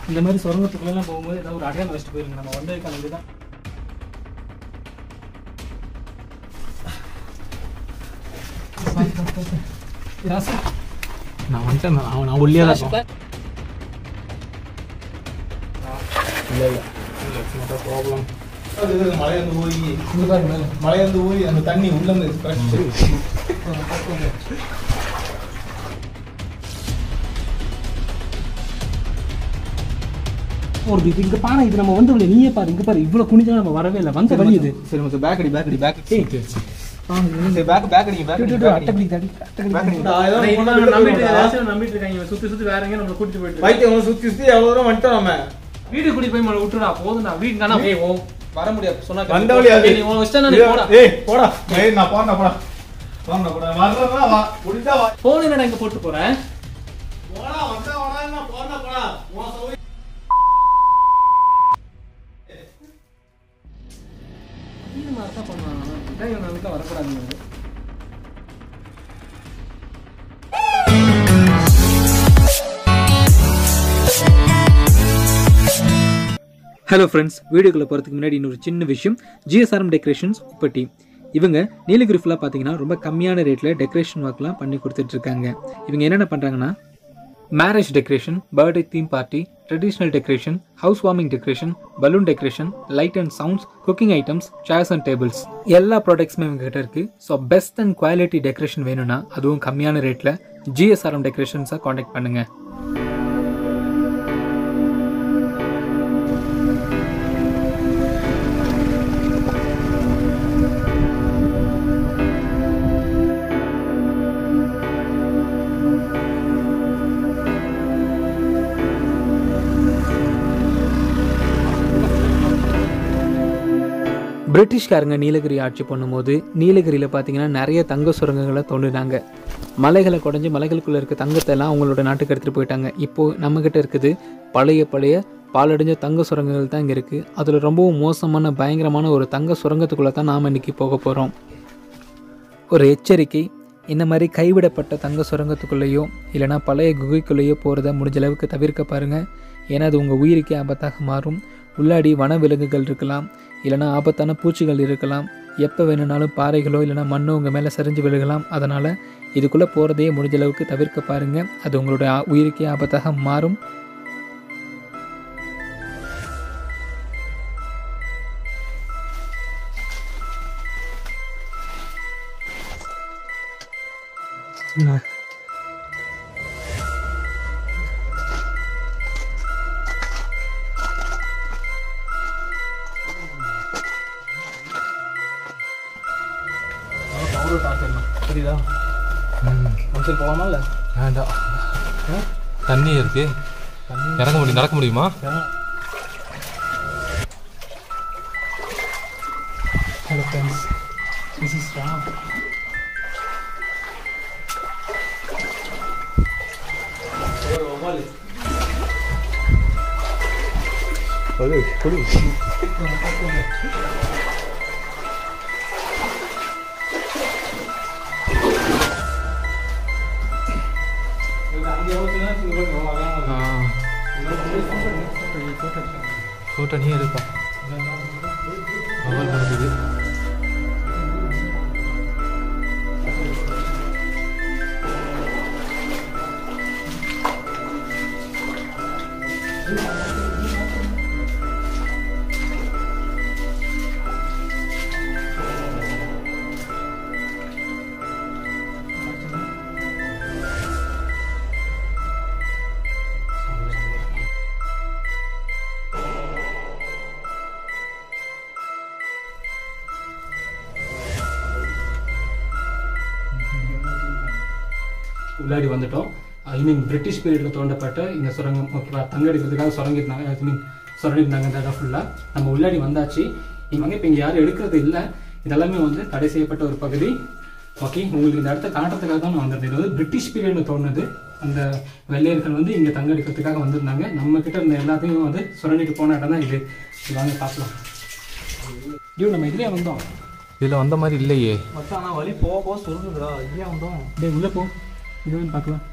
இந்த மாதிரி சுரங்கத்துக்குள்ளெல்லாம் போகும்போது ஏதாவது ஒரு அடையாளம் வச்சுட்டு போயிருங்க நம்ம வந்ததுக்கான இதுதான் ராசா நான் வந்துட்டேன் நான் நான் ஒல்லியாக தான் இருக்கேன் இல்லை இல்லை இல்லை ப்ராப்ளம் மழையிலிருந்து ஊறி இங்க பாருங்க மேல மழையிலிருந்து ஊறி அந்த தண்ணி உள்ள இருந்து ஃப்ரெஷ் ஒரு இது இங்க பாரு இது நம்ம வந்து நீயே பாரு இங்க பாரு இவ்வளவு குனிஞ்சா நம்ம வரவே இல்லை வந்த வழி இது சரி மச்சான் பேக் அடி பேக் அடி பேக் ஏய் சரி பேக் பேக் அடிங்க பேக் அடி அட்டப்படி தடி அட்டப்படி பேக் அடிங்க நம்பிட்டு ஏதாச்சும் நம்பிட்டு இருக்காங்க இவன் சுத்தி சுத்தி வேற எங்க நம்மள கூட்டிட்டு போயிட்டு இருக்காங்க. வைத்தியம் சுத்தி சுத்தி எவ்வளவு தூரம் வந்துட்டோம் நம்ம வீடு கூட்டி போய் மேல விட்டுடா போதும்டா வீடு தானே ஏய் ஓ வர முடியாது சொன்னா வந்த வழி அது ஏய், நீ உன் இஷ்டம் தானே, நீ போடா ஏய் போடா ஏய் நான் போறேன் போடா போறேன் போடா வர்றதா வா முடிஞ்சா வா போன் என்னடா இங்க போட்டு போறேன் போடா வந்தா வாடா நான் போறேன் போடா உன் சௌகரியம் இந்த மாதிரி தான் பண்ணுவாங்க இதான் இவன் வீட்டுல வரக்கூடாதுங்க ஹலோ ஃப்ரெண்ட்ஸ் வீடியோக்குள்ள போகிறதுக்கு முன்னாடி இன்னொரு சின்ன விஷயம் ஜிஎஸ்ஆர்எம் டெக்கரேஷன்ஸ் உப்பட்டி இவங்க நீலகிரி ஃபுல்லாக பார்த்தீங்கன்னா ரொம்ப கம்மியான ரேட்டில் டெக்கரேஷன் ஒர்க்லாம் பண்ணி கொடுத்துட்ருக்காங்க இவங்க என்னென்ன பண்ணுறாங்கன்னா marriage decoration birthday theme party traditional decoration house warming decoration balloon decoration light and sounds cooking items chairs and tables எல்லா ப்ராடக்ட்ஸுமே இவங்க கிட்ட இருக்குது so best and quality decoration வேணும்னா அதுவும் கம்மியான ரேட்டில் ஜிஎஸ்ஆர்எம் டெக்கரேஷன்ஸை காண்டாக்ட் பண்ணுங்கள் பிரிட்டிஷ்காரங்க நீலகிரி ஆட்சி பண்ணும்போது நீலகிரியில் பார்த்தீங்கன்னா நிறைய தங்க சுரங்கங்களை தோண்டினாங்க மலைகளை குடஞ்சி மலைகளுக்குள்ளே இருக்க தங்கத்தை எல்லாம் அவங்களோட நாட்டுக்கு எடுத்துகிட்டு போயிட்டாங்க இப்போது நம்மக்கிட்ட இருக்குது பழைய பழைய பாலடைஞ்ச தங்க சுரங்கங்கள் தான் இங்கே இருக்குது அதில் ரொம்பவும் மோசமான பயங்கரமான ஒரு தங்க சுரங்கத்துக்குள்ளே தான் நாம் இன்றைக்கி போக போகிறோம் ஒரு எச்சரிக்கை இந்த மாதிரி கைவிடப்பட்ட தங்க சுரங்கத்துக்குள்ளேயோ இல்லைனா பழைய குகைக்குள்ளேயோ போகிறத முடிஞ்ச அளவுக்கு தவிர்க்க பாருங்கள் ஏன்னா அது உங்கள் உயிருக்கே ஆபத்தாக மாறும் உள்ளாடி வனவிலங்குகள் இருக்கலாம் இல்லைனா ஆபத்தான பூச்சிகள் இருக்கலாம் எப்போ வேணும்னாலும் பாறைகளோ இல்லைனா மண்ணோ உங்கள் மேலே சரிஞ்சு விழுகலாம் அதனால் இதுக்குள்ளே போகிறதையே முடிஞ்ச அளவுக்கு தவிர்க்க பாருங்கள் அது உங்களோட ஆ- உயிருக்கே ஆபத்தாக மாறும் புரியுதா சரி போகலாமா இல்லை வேண்டாம் தண்ணி இருக்கு இறங்க முடியும் நடக்க முடியுமா hello friends this is Ram அது குடி ஃபோட்டோ நீ எடுப்பா அவள் நடக்குது உள்ளாடி வந்துட்டோம் ஐ மீன் பிரிட்டிஷ் பீரியடில் தோண்டப்பட்ட இந்த சுரங்கம் ஓகேவா தங்க எடுக்கிறதுக்காக சுரங்கிருந்தாங்க ஐ மீன் சுரங்கிருந்தாங்க இந்த இடம் ஃபுல்லாக நம்ம உள்ளாடி வந்தாச்சு இவங்க இப்போ இங்கே யாரும் எடுக்கிறது இல்லை இதெல்லாமே வந்து தடை செய்யப்பட்ட ஒரு பகுதி ஓகே உங்களுக்கு இந்த இடத்த காட்டுறதுக்காக தான் நான் வந்திருந்தேன் இது வந்து பிரிட்டிஷ் பீரியடில் தோணுது அந்த வெள்ளையர்கள் வந்து இங்கே தங்க எடுக்கிறதுக்காக வந்திருந்தாங்க நம்ம கிட்ட இருந்த எல்லாத்தையும் வந்து சுரண்டிட்டு போன இடம் தான் இது இது வாங்க பார்க்கலாம் டியூ நம்ம இதுலேயே வந்தோம் இதில் வந்த மாதிரி இல்லையே மச்சான் நான் வழி போக போக சொல்லுங்கடா இல்லையா வந்தோம் டேய் உள்ளே போ இது வந்து பார்க்கலாம்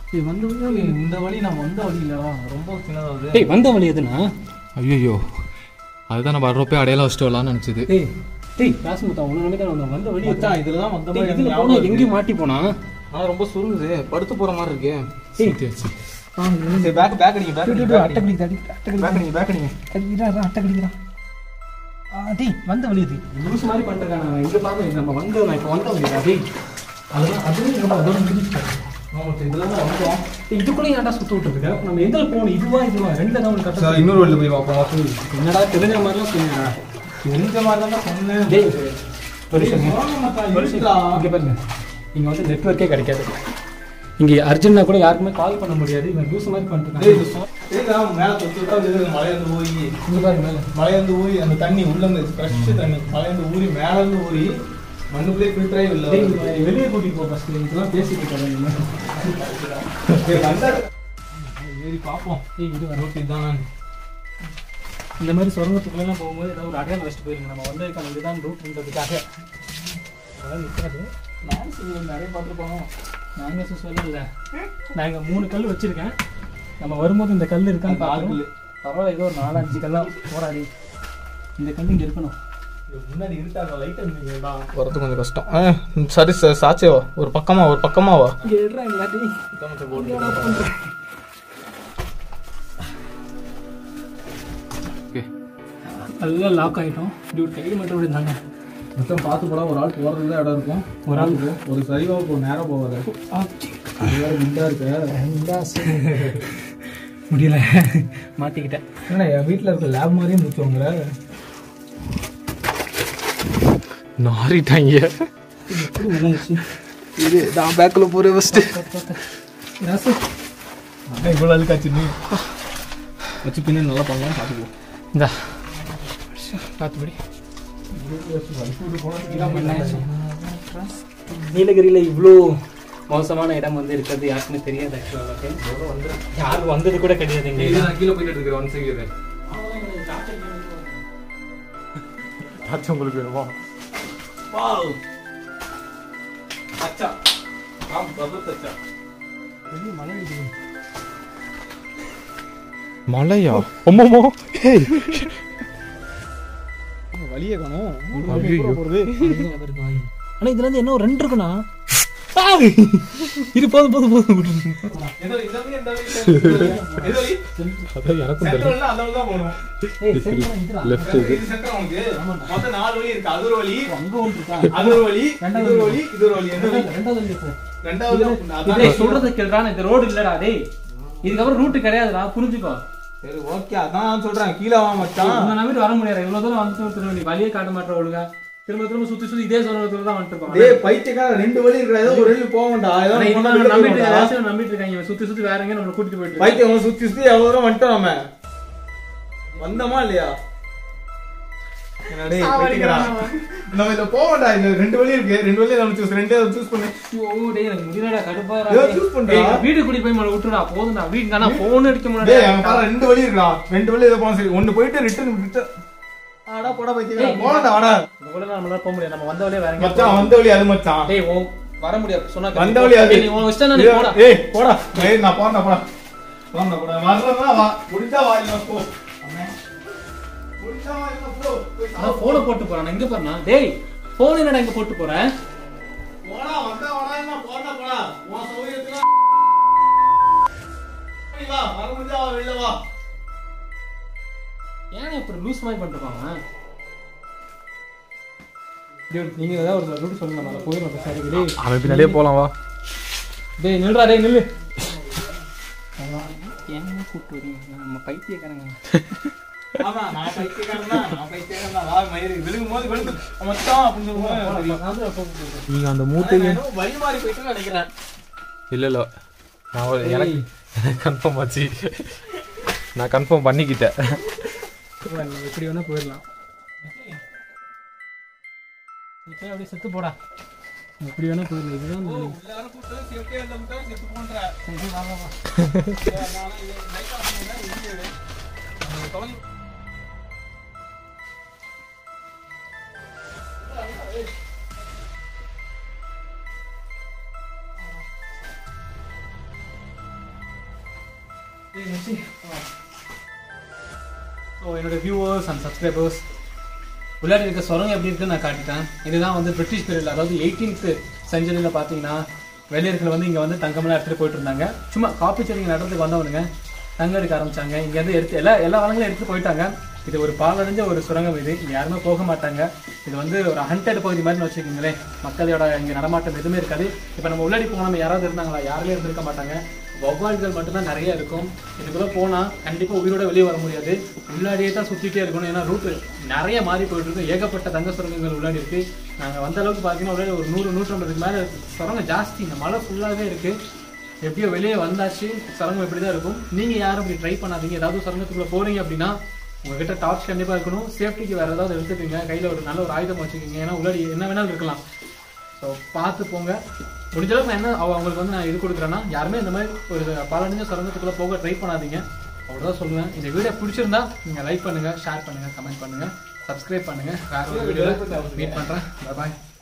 இது வந்த வழி இந்த வழி நான் வந்த வழி இல்லடா ரொம்ப சின்னதாகுது டேய் வந்த வழி எதுனா ஐயோ அதுதான் நம்ம வர்றப்பே அடையாளம் வச்சுட்டு வரலாம்னு நினச்சிது டேய் டேய் ராசமுத்தா உன நம்பி தான் வந்தோம் வந்த வழி மச்சான் இதுல தான் வந்த டேய் மாதிரி இதுல எனக்கு போனா ஞாபகம் எங்கேயும் மாட்டி போனா ஆனா ரொம்ப சுருங்குது படுத்து போற மாதிரி இருக்கு டேய் சரி பேக் பேக் அடிங்க பேக் அடிங்க அட்டை கடிக்குது அடி அட்டை பேக் அடிங்க பேக் அடிங்க கடிக்கிறா அட்டை கடிக்கிறா ஆ டேய் வந்த வழி இது லூஸ் மாதிரி பண்ணிருக்கான் அவன் இங்க பாருங்க இது நம்ம வந்து நான் இப்போ வந்த வழிடா டேய் அதெல்லாம் அதுவும் இங்க அதோட முடிச்சுட்டாங்க இதெல்லாம் தான் வந்தோம் டேய் இதுக்குள்ளே ஏன்டா சுத்த விட்டுருக்க நம்ம எதுல போகணும் இதுவா இதுவா ரெண்டுல தான் உனக்கு சார் இன்னொரு வழியில் போய் பார்ப்போம் என்னடா தெரிஞ்ச மாதிரிலாம் சொல்லுங்கடா தெரிஞ்ச மாதிரி தான் சொன்னேன் டேய் ஒரு நிமிஷம் போங்க மச்சான், ஒரு நிமிஷம். இருடா. இங்க பாருங்க இங்க வந்து நெட்வொர்க்கே கிடைக்காது இங்க அர்ஜென்ட்னா கூட யாருக்குமே கால் பண்ண முடியாது இவன் லூஸ் மாதிரி பண்ணிட்டு டேய், இது சொ- தெரியுதா, மேல தொட்டு விட்டா இது மலையிலிருந்து ஊறி இங்க பாருங்க மேல மலையிலிருந்து ஊறி அந்த தண்ணி உள்ள இருந்து ஃப்ரெஷ் தண்ணி மலையிலிருந்து ஊறி மேல இருந்து ஊறி மண்ணுக்குள்ளே ஃபில்டரே இல்ல டேய், இவனை வெளியே கூட்டிட்டு போ ஃபர்ஸ்ட் இதெல்லாம் பேசிட்டு இருக்காங்க டேய், வந்தா ஏறி பார்ப்போம் ஏய் இது வர ரோட்டு இதான் இந்த மாதிரி சுரங்கத்துக்குள்ளெல்லாம் போகும்போது ஏதாவது ஒரு அடையாளம் வச்சுட்டு போயிருங்க நம்ம வந்ததுக்கான இதுதான் ரூட்ன்றதுக்காக அதெல்லாம் நிற்காது நான் நிறைய பார்த்துருப்போம் நாங்கள் சொல்லல இல்லை நான் இங்கே மூணு கல் வச்சிருக்கேன் நம்ம வரும்போது இந்த கல் இருக்கான்னு அந்த ஆறு பார்க்கணும் பரவாயில்ல ஏதோ ஒரு நாலஞ்சு கல்லாம் போராடி இந்த கல் இங்கே இருக்கணும் முன்னாடி இருட்டாங்க லைட் இருந்தீங்கடா வரது கொஞ்சம் கஷ்டம் ஆ, சரி சார் சாச்சேவா ஒரு பக்கமா ஒரு பக்கமாவா இங்கே எடுறா இல்லாட்டி ஓகே நல்லா லாக் ஆகிட்டோம் இப்படி ஒரு கை மட்டும் இப்படி இருந்தாங்க மொத்தம் பார்த்து போடா ஒரு ஆள் போறது தான் இடம் இருக்கும் ஒரு ஆளுக்கு ஒரு சரிவா போ நேரம் போகாது இது வேற குண்டா இருக்கு முடியல மாட்டிக்கிட்டேன் என்னடா என் வீட்டில் இருக்க லேப் மாதிரியே முடிச்சவங்க நாரிட்டாங்க எப்படி விளையாச்சு இது நான் பேக்கில் போகிறேன் ஃபஸ்ட்டு ராசு இவ்வளோ அழுக்காச்சு நீ வச்சு பின்னாடி நல்லா பண்ணலாம் பார்த்துக்குவோம் இந்தா பார்த்துபடி நீலகிரியில் இவ்வளோ மோசமான இடம் வந்து இருக்கிறது யாருக்குமே தெரியாது ஆக்சுவலாக யாரும் வந்தது கூட கிடையாது இங்கே நான் கீழே போயிட்டு இருக்கிறேன் ஒன் செகண்ட் டார்ச் உங்களுக்கு வேணுமா வாவ் அச்சா ஆம் பபுத் அச்சா மலையா அம்மம்மோ ஹேய் வழியே காணும் ஐயோ ஆனால் இதுல இருந்து என்ன ஒரு ரெண்டு இருக்குண்ணா இது போதும் போதும் போதும் விட்டுரு. எந்த வழி இந்த வழி எந்த வழி எந்த வழி அதான் எனக்கும் தெரியல சென்ட்ரல்ல அந்த வழி தான் போகணும் ஏய் சரி இதுடா. லெஃப்ட் இது இது சென்ட்ரல் உனக்கு மொத்தம் நாலு வழி இருக்கு அது ஒரு வழி அங்க ஒன்று இருக்கா அது ஒரு வழி இது ஒரு வழி இது ஒரு வழி எந்த வழி ரெண்டாவது வழி இருக்கு. ரெண்டாவது டேய், அதான் சொல்றதை கேளுடா இது ரோடு இல்லடா டேய் இதுக்கப்புறம் ரூட் கிடையாதுடா புரிஞ்சுக்கோ சரி ஓகே அதான் நான் சொல்றேன் கீழே வா மச்சான் உங்க நம்பிட்டு வர முடியாது இவ்வளவு தூரம் வந்துட்டு திரும்ப நீ வழியே காட்ட மாட்டேன் ஒழுங்கா திரும்ப திரும்ப சுத்தி சுத்தி இதே சொல்றதுல தான் வந்துட்டு இருக்கோம் டேய் பைத்தியக்கார ரெண்டு வழி இருக்கா ஏதோ ஒரு வழி போக வேண்டாம் ஏதோ ஆனா ஒண்ணு இவங்க வெளில நம்பிட்டு போக வேண்டாம். ஏதாச்சும் நம்பிட்டு இருக்காங்க இவன் சுத்தி சுத்தி வேற எங்க நம்மள கூட்டிட்டு போயிட்டு இருக்கான். பைத்தியம் அவன் சுத்தி சுத்தி எவ்வளவு தூரம் வந்துட்டோம் நம்ம வந்தோமா இல்லையா என்னடே பைத்தியக்காரா நம்ம இதுல போக வேண்டாம் இந்த ரெண்டு வழி இருக்கு ரெண்டு வழி நம்ம சூஸ் ரெண்டே சூஸ் பண்ணி ஐயோ டேய் எனக்கு முடியலடா கடுப்பா ஏதோ choose பண்றா. வீடு கூட்டி போய் மேல விட்டுடா போதும்டா வீட்டுக்கு ஆனா போன் அடிக்க டேய் அவன் முடியாது பாரு ரெண்டு வழி இருக்கா ரெண்டு வழி ஏதோ போன சரி ஒன்னு போயிட்டு ரிட்டர்ன் ரிட்டர்ன் ஆடா போடா பைத்தியக்காரா போடா வாடா இந்த கூட நம்மளால போக முடியாது நம்ம வந்த வழியே வேற எங்க மச்சான் வந்த வழி அது மச்சான் டேய் ஓ வர முடியாது சொன்னா வந்த வழி அது டேய், நீ உன் இஷ்டம் நீ போடா ஏய் போடா ஏய் நான் போறேன் போடா போறேன் போடா வர்றதா வா முடிஞ்சா வா இல்ல போ முடிஞ்சா வா இல்ல போ போய் அதான் போனை போட்டு போறான் நான் இங்க பாருண்ணா டேய் போன் என்னடா இங்க போட்டு போறேன் போடா வந்தா வாடா என்ன போடா போடா உன் சௌரியத்துல நீ வா வர முடிஞ்சா வா வெளில வா ஏன் இப்படி லூஸ் மாதிரி பண்ணிருப்பாங்க டேய் நீங்க ஏதாவது ஒரு ரூட் சொல்லுங்க நம்ம போயிடும் சரி டேய் அவன் பின்னாடியே போலாம் வா டேய் நில்றா டேய் நில்லு ஏன் கூட்டு வரீங்க நம்ம பைத்தியக்காரங்க ஆமா நான் பைத்தியக்காரன் தான் நான் பைத்தியக்காரன் தான் வா மயிறு விழுகும் போது விழுந்து மொத்தம் அப்படின்னு சொல்லுவோம் நீங்க அந்த மூட்டை நான் ஏதோ வழி மாறி போயிட்டு நினைக்கிறேன் இல்ல இல்ல நான் ஒரு- எனக்கு கன்ஃபார்ம் ஆச்சு நான் கன்ஃபார்ம் பண்ணிக்கிட்டேன் எப்படி வேணா போயிடலாம் நீ போய் அப்படியே செத்து போடா எப்படி வேணா போயிடலாம் இதுதான் இந்த வழி. எல்லாரும் கூப்பிட்டு சேஃப்டியா இருந்தோம்னா செத்து போன்ற சரி, வா, வா, வா. தொலைஞ்சு ஸோ என்னோட வியூவர்ஸ் அண்ட் சப்ஸ்கிரைபர்ஸ் உள்ளாடி இருக்க சுரங்கம் எப்படி இருக்குன்னு நான் காட்டிட்டேன் இதுதான் வந்து பிரிட்டிஷ் பீரியட்ல அதாவது எயிட்டீன்த் செஞ்சுரியில் பார்த்தீங்கன்னா வெளியர்கள் வந்து இங்கே வந்து தங்கமெல்லாம் எடுத்துகிட்டு போயிட்டு இருந்தாங்க சும்மா காப்பி செடிங்க நடுறதுக்கு வந்தவனுங்க தங்கம் எடுக்க ஆரம்பிச்சாங்க இங்கேருந்து எடுத்து எல்லா எல்லா வளங்களும் எடுத்து போயிட்டாங்க இது ஒரு பாலடைஞ்ச ஒரு சுரங்கம் இது இங்கே யாருமே போக மாட்டாங்க இது வந்து ஒரு ஹண்டட் பகுதி மாதிரி வச்சுக்கோங்களேன் மக்களோட இங்கே நடமாட்டம் எதுவுமே இருக்காது இப்போ நம்ம உள்ளாடி போனால் நம்ம யாராவது இருந்தாங்களா யாருமே இருந்திருக்க மாட்டாங்க வௌவால்கள் மட்டும்தான் நிறைய இருக்கும் இதுக்குள்ள போனால் கண்டிப்பாக உயிரோட வெளியே வர முடியாது உள்ளாடியே தான் சுற்றிட்டே இருக்கணும் ஏன்னா ரூட்டு நிறைய மாறி போயிட்டு இருக்கும் ஏகப்பட்ட தங்க சுரங்கங்கள் உள்ளாடி இருக்கு நாங்கள் வந்த அளவுக்கு பார்த்தீங்கன்னா உள்ளாடி ஒரு நூறு நூற்றம்பதுக்கு மேலே சுரங்கம் ஜாஸ்தி இந்த மலை ஃபுல்லாகவே இருக்கு எப்படியோ வெளியே வந்தாச்சு சுரங்கம் இப்படி தான் இருக்கும் நீங்கள் யாரும் இப்படி ட்ரை பண்ணாதீங்க ஏதாவது சுரங்கத்துக்குள்ள போறீங்க அப்படின்னா உங்ககிட்ட டார்ச் கண்டிப்பாக இருக்கணும் சேஃப்டிக்கு வேறு ஏதாவது எடுத்துக்கோங்க கையில் ஒரு நல்ல ஒரு ஆயுதம் வச்சுக்கோங்க ஏன்னா உள்ளாடி என்ன வேணாலும் இருக்கலாம் ஸோ பார்த்து போங்க முடிஞ்ச அளவுக்கு நான் என்ன அவ- அவங்களுக்கு வந்து நான் இது கொடுக்குறேன்னா யாருமே இந்த மாதிரி ஒரு பலனஞ்ச சுரங்கத்துக்குள்ள போக ட்ரை பண்ணாதீங்க அவ்வளோதான் சொல்லுவேன் இந்த வீடியோ பிடிச்சிருந்தா நீங்கள் லைக் பண்ணுங்க ஷேர் பண்ணுங்க கமெண்ட் பண்ணுங்க சப்ஸ்கிரைப் பண்ணுங்க வேற ஒரு வீடியோ மீட் பண்ணுறேன் பாய்